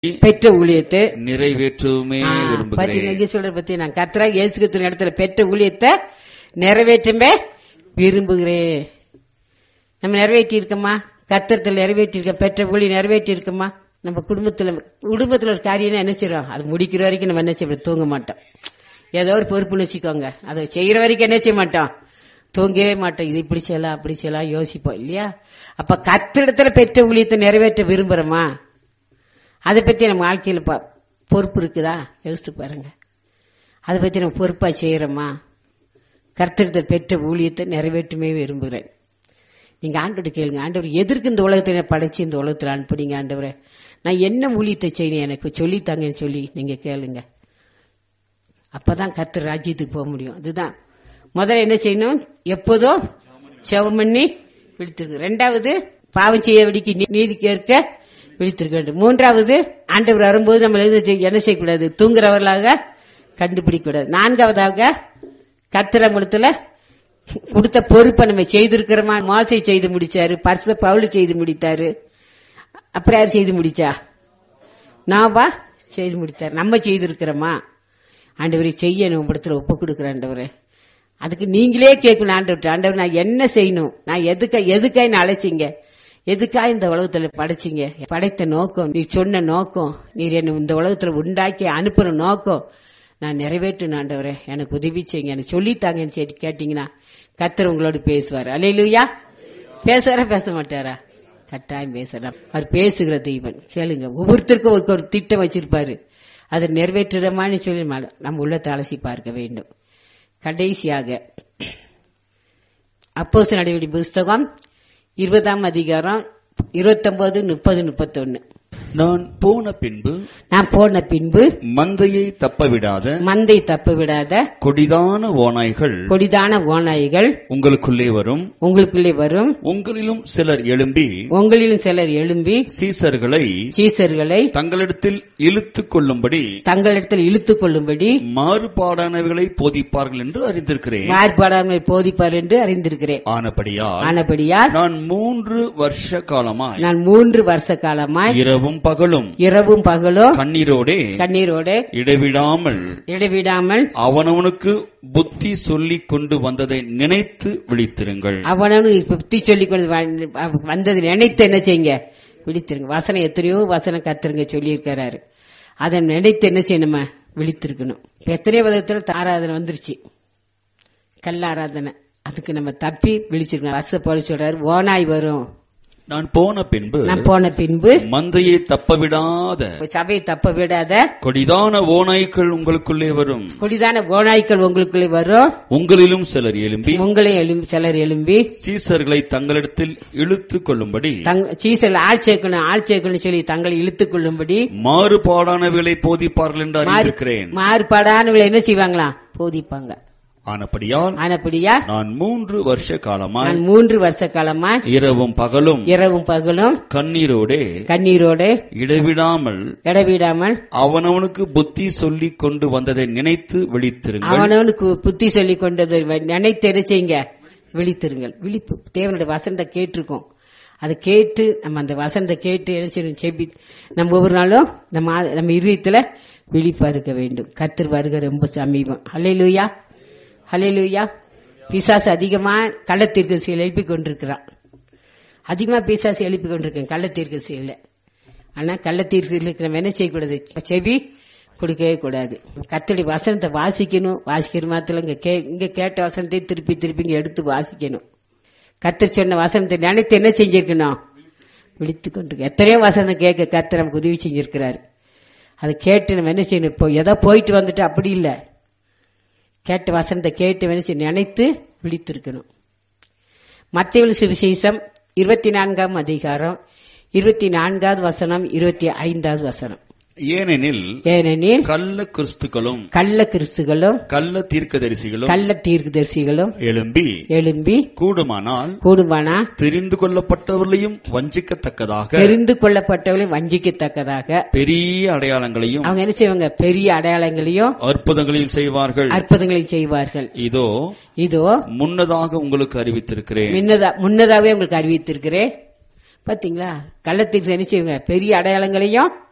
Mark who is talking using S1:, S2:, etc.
S1: பெற்ற ஊழியத்தை
S2: நிறைவேற்றவுமே
S1: ஆ, பாத்தீங்களா,
S2: விரும்புகிறேன்
S1: இங்க சொல்ற பத்தி நான் கத்ரா இயேசுகிற இடத்துல பெற்ற ஊழியத்தை நிறைவேற்றமே விரும்புகிறேன் நம்ம நிறைவேற்றி இருக்கோமா கத்திரத்தில் நிறைவேற்றி இருக்க பெற்ற ஊழி நிறைவேற்றி இருக்கோமா நம்ம குடும்பத்துல குடும்பத்துல ஒரு காரியம் என்ன செய்றோம் அது முடிக்கிற வரைக்கும் நம்ம என்ன செய்ய தூங்க மாட்டோம் ஏதோ ஒரு பொறுப்புன்னு வச்சுக்கோங்க அதை செய்யற வரைக்கும் என்ன செய்ய மாட்டோம் தூங்கவே மாட்டோம் இது இப்படி செய்யலாம் அப்படி செய்யலாம் யோசிப்போம் இல்லையா அப்ப கத்திரத்துல பெற்ற ஊழியத்தை நிறைவேற்ற விரும்புறோமா அதை பத்தி நம்ம வாழ்க்கையில ப- பொறுப்பு இருக்குதா யோசித்து பாருங்க அதை பத்தி நம்ம பொறுப்பா செய்யறோமா கர்த்தரித்த பெற்ற ஊழியத்தை நிறைவேற்றுமே விரும்புகிறேன் நீங்க ஆண்டோட கேளுங்க ஆண்டவர் எதற்கு இந்த உலகத்தை என்னை படைச்சு இந்த உலகத்தில் அனுப்புனீங்க ஆண்டவரே நான் என்ன ஊழியத்தை செய்யணும் எனக்கு சொல்லித்தாங்கன்னு சொல்லி நீங்க கேளுங்க அப்பதான் கர்த்தர் ராஜ்யத்துக்கு போக முடியும் அதுதான் முதல்ல என்ன செய்யணும் எப்போதும் செவம் பண்ணி விழித்திருக்கு ரெண்டாவது பாவம் செய்ய வெடிக்கு நீதி கேட்க விழித்திருக்க வேண்டும் மூன்றாவது ஆண்டவர் வரும்போது நம்ம எது செய்ய- என்ன செய்யக்கூடாது தூங்குறவர்களாக கண்டுபிடிக்க கூடாது நான்காவதாக கத்திரங்குளத்துல கொடுத்த பொறுப்பை நம்ம செய்திருக்கிறோமா மோசை செய்து முடிச்சாரு பரிசு பவுல் செய்து முடித்தாரு அப்புறம் யார் செய்து முடிச்சா நாவா செய்து முடித்தார் நம்ம செய்திருக்கிறோமா ஆண்டவரை செய்யணும் உங்களிடத்துல ஒப்பு கொடுக்குற ஆண்டவரே அதுக்கு நீங்களே கேட்கணும் ஆண்டவர் ஆண்டவர் நான் என்ன செய்யணும் நான் எதுக்கா எதுக்காய் என்ன அழைச்சிங்க எதுக்காக இந்த உலகத்துல படைச்சிங்க படைத்த நோக்கம் நீ சொன்ன நோக்கம் நீர் என்ன இந்த உலகத்துல உண்டாக்கி அனுப்புற நோக்கம் நான் நிறைவேற்றணும் ஆண்டவரே எனக்கு உதவி செய்யுங்க எனக்கு சொல்லித்தாங்கன்னு சொல்லி கேட்டீங்கன்னா கத்தர் உங்களோட பேசுவார் அலையிலுயா பேசுவாரா பேச மாட்டாரா கட்டாயம் பேசலாம் அவர் பேசுகிற தெய்வன் கேளுங்க ஒவ்வொருத்தருக்கும் ஒரு ஒரு திட்டம் வச்சிருப்பாரு அதை நிறைவேற்றுறமான்னு சொல்லி ம- நம்ம உள்ளத்தை அலசி பார்க்க வேண்டும் கடைசியாக அப்போஸ் நடவடி புஸ்தகம் இருபதாம் அதிகாரம் இருபத்தொன்பது முப்பது முப்பத்தொன்னு
S2: நான் போன பின்பு
S1: நான் போன பின்பு
S2: மந்தையை தப்பவிடாத
S1: மந்தை தப்பு விடாத
S2: கொடிதான ஓநாய்கள்
S1: கொடிதான ஓநாய்கள்
S2: உங்களுக்குள்ளே வரும்
S1: உங்களுக்குள்ளே வரும்
S2: உங்களிலும் சிலர் எழும்பி
S1: உங்களிலும் சிலர் எழும்பி
S2: சீசர்களை
S1: சீசர்களை
S2: தங்களிடத்தில் இழுத்துக் கொள்ளும்படி
S1: தங்களிடத்தில் இழுத்துக் கொள்ளும்படி
S2: மாறுபாடானவைகளை போதிப்பார்கள் என்று அறிந்திருக்கிறேன்
S1: மாறுபாடாமல் போதிப்பார் என்று அறிந்திருக்கிறேன்
S2: ஆனபடியால்
S1: ஆனபடியால்
S2: நான் மூன்று வருஷ காலமாய்
S1: நான் மூன்று வருஷ காலமாய்
S2: இரவும் பகலும்
S1: இரவும் பகலும்
S2: கண்ணீரோடே
S1: கண்ணீரோடு
S2: இடைவிடாமல்
S1: இடைவிடாமல்
S2: அவனவனுக்கு புத்தி சொல்லிக் கொண்டு வந்ததை நினைத்து விழித்திருங்கள்
S1: அவனவனு புத்தி சொல்லிக் கொண்டு வ- வந்தது நினைத்து என்ன செய்யுங்க விழித்திருங்க வசனம் எத்தனையோ வசனம் கத்துருங்க சொல்லியிருக்கிறாரு அதை நினைத்து என்ன செய்யணுமா விழித்திருக்கணும் இப்ப எத்தனையோ விதத்துல ஆராதனை வந்துருச்சு கல்லாராதனை அதுக்கு நம்ம தப்பி விழிச்சிருக்கணும் வச போல சொல்றாரு ஓனாய் வரும்
S2: நான் போன பின்பு
S1: நான் போன பின்பு
S2: மந்தையை தப்பவிடாத
S1: சபையை தப்ப விடாத
S2: கொடிதான ஓநாய்கள் உங்களுக்குள்ளே வரும்
S1: கொடிதான ஓநாய்க்கள் உங்களுக்குள்ளே வரும்
S2: உங்களிலும் சிலர் எழும்பி
S1: உங்களையும் எழும்பி சிலர் எழும்பி
S2: சீசர்களை தங்களிடத்தில் இழுத்துக் கொள்ளும்படி
S1: தங்க சீசல் ஆள் சேர்க்கணும் ஆள் சேர்க்கணும் சொல்லி தங்களை இழுத்துக் கொள்ளும்படி
S2: மாறுபாடானவைகளை போதிப்பார்கள் என்று அறிந்திருக்கிறேன்
S1: மாறுபாடானவங்களை என்ன செய்வாங்களாம் போதிப்பாங்க
S2: ஆனபடியால்
S1: ஆனப்படியா
S2: நான் மூன்று வருஷ காலமாய்
S1: நான் மூன்று வருஷ காலமா
S2: இரவும் பகலும்
S1: இரவும் பகலும்
S2: கண்ணீரோடே
S1: கண்ணீரோடு
S2: இடைவிடாமல்
S1: இடவிடாமல்
S2: அவனவனுக்கு புத்தி சொல்லிக் கொண்டு வந்ததை நினைத்து விழித்திருங்கள்
S1: அவனவனுக்கு புத்தி சொல்லி கொண்டது நினைத்து என்ன செய்யுங்க விழித்திருங்கள் விழிப்பு தேவனுடைய வசனத்தை கேட்டிருக்கோம் அதை கேட்டு நம்ம அந்த வசனத்தை கேட்டு என்ன செய்யணும் செபி நம்ம ஒவ்வொரு நாளும் நம்ம ஆ- நம்ம இதயத்துல விழிப்பா இருக்க வேண்டும் கத்தர் வருக ரொம்ப சமீபம் ஹalleluya ஹalleluya பிசாசு அதிகமா கள்ளத்தீர்க்க செயல் எழுப்பி கொண்டிருக்கிறான் அதிகமா பிசாசு எழுப்பி கொண்டிருக்கேன் கள்ளத்தீர்க்க செயல ஆனா கள்ளத்தீர்க்க நம்ம என்ன செய்யக்கூடாது செவி கொடுக்கவே கூடாது கத்தடி வசனத்தை வாசிக்கணும் வாசிக்கிற மாத்திரம் இங்க கே- இங்க கேட்ட வசனத்தை திருப்பி திருப்பி இங்க எடுத்து வாசிக்கணும் கத்தர் சொன்ன வசனத்தை நினைத்து என்ன செஞ்சிருக்கணும் விழித்து கொண்டிருக்க எத்தனையோ வசனம் கேட்க கத்தர் நமக்கு உதவி செஞ்சிருக்கிறாரு அதை கேட்டு நம்ம என்ன செய்யணும் இப்போ ஏதோ போயிட்டு வந்துட்டு அப்படி இல்லை கேட்ட வசனத்தை கேட்டு என்ன செய்யணும் நினைத்து விழித்திருக்கணும் மத்திய சுவிசேஷம் இருபத்தி நான்காம் அதிகாரம் இருபத்தி நான்காவது வசனம் இருபத்தி ஐந்தாவது வசனம்
S2: ஏனெனில்
S1: ஏனெனில்
S2: கள்ள கிறிஸ்துக்களும்
S1: கள்ள கிறிஸ்துகளும்
S2: கள்ள தீர்க்கதரிசிகளும்
S1: கள்ள தீர்க்கதரிசிகளும்
S2: எழும்பி
S1: எழும்பி
S2: கூடுமானால்
S1: கூடுமானா
S2: தெரிந்து கொள்ளப்பட்டவர்களையும் வஞ்சிக்கத்தக்கதாக
S1: தெரிந்து கொள்ளப்பட்டவர்களை வஞ்சிக்கத்தக்கதாக
S2: பெரிய அடையாளங்களையும்
S1: அவங்க என்ன செய்வாங்க பெரிய அடையாளங்களையும்
S2: அற்புதங்களையும் செய்வார்கள்
S1: அற்புதங்களையும் செய்வார்கள்
S2: இதோ
S1: இதோ
S2: முன்னதாக உங்களுக்கு அறிவித்திருக்கிறேன்
S1: முன்னதா முன்னதாகவே உங்களுக்கு அறிவித்திருக்கிறேன் பாத்தீங்களா கள்ளத்தீர்த்து என்ன செய்வாங்க பெரிய அடையாளங்களையும்